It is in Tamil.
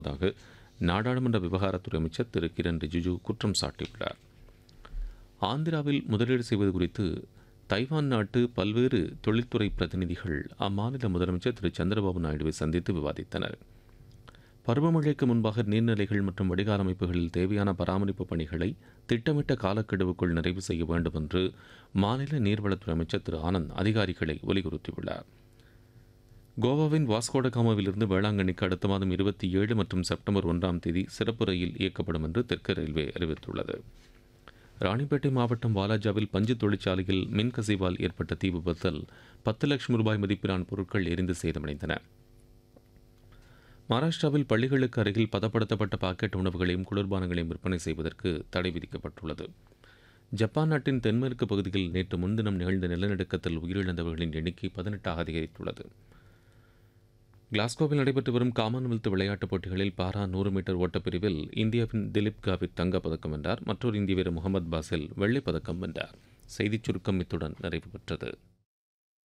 தாக நாடாளுமன்ற விவகாரத்துறை அமைச்சர் திரு கிரண் ரிஜிஜு குற்றம் சாட்டியுள்ளார் ஆந்திராவில் முதலீடு செய்வது குறித்து தைவான் நாட்டு பல்வேறு தொழில்துறை பிரதிநிதிகள் அம்மாநில முதலமைச்சர் திரு சந்திரபாபு நாயுடுவை சந்தித்து விவாதித்தனர் பருவமழைக்கு முன்பாக நீர்நிலைகள் மற்றும் வடிகால் அமைப்புகளில் தேவையான பராமரிப்பு பணிகளை திட்டமிட்ட காலக்கெடுவுக்குள் நிறைவு செய்ய வேண்டும் என்று மாநில நீர்வளத்துறை அமைச்சர் திரு ஆனந்த் அதிகாரிகளை வலியுறுத்தியுள்ளார் கோவாவின் வாஸ்கோடகாமாவிலிருந்து வேளாங்கண்ணிக்கு அடுத்த மாதம் இருபத்தி ஏழு மற்றும் செப்டம்பர் ஒன்றாம் தேதி சிறப்பு ரயில் இயக்கப்படும் என்று தெற்கு ரயில்வே அறிவித்துள்ளது ராணிப்பேட்டை மாவட்டம் வாலாஜாவில் பஞ்சு தொழிற்சாலையில் மின்கசிவால் ஏற்பட்ட தீ விபத்தில் பத்து லட்சம் ரூபாய் மதிப்பிலான பொருட்கள் எரிந்து சேதமடைந்தன மகாராஷ்டிராவில் பள்ளிகளுக்கு அருகில் பதப்படுத்தப்பட்ட பாக்கெட் உணவுகளையும் குளிர்பானங்களையும் விற்பனை செய்வதற்கு தடை விதிக்கப்பட்டுள்ளது ஜப்பான் நாட்டின் தென்மேற்கு பகுதியில் நேற்று முன்தினம் நிகழ்ந்த நிலநடுக்கத்தில் உயிரிழந்தவர்களின் எண்ணிக்கை பதினெட்டாக அதிகரித்துள்ளது கிளாஸ்கோவில் நடைபெற்று வரும் காமன்வெல்த் விளையாட்டுப் போட்டிகளில் பாரா நூறு மீட்டர் ஓட்டப்பிரிவில் இந்தியாவின் திலீப் காவித் தங்கப் பதக்கம் வென்றார் மற்றொரு இந்திய வீரர் முகமது பாசில் வெள்ளிப் பதக்கம் வென்றார் செய்திச் சுருக்கம் இத்துடன் நிறைவு பெற்றது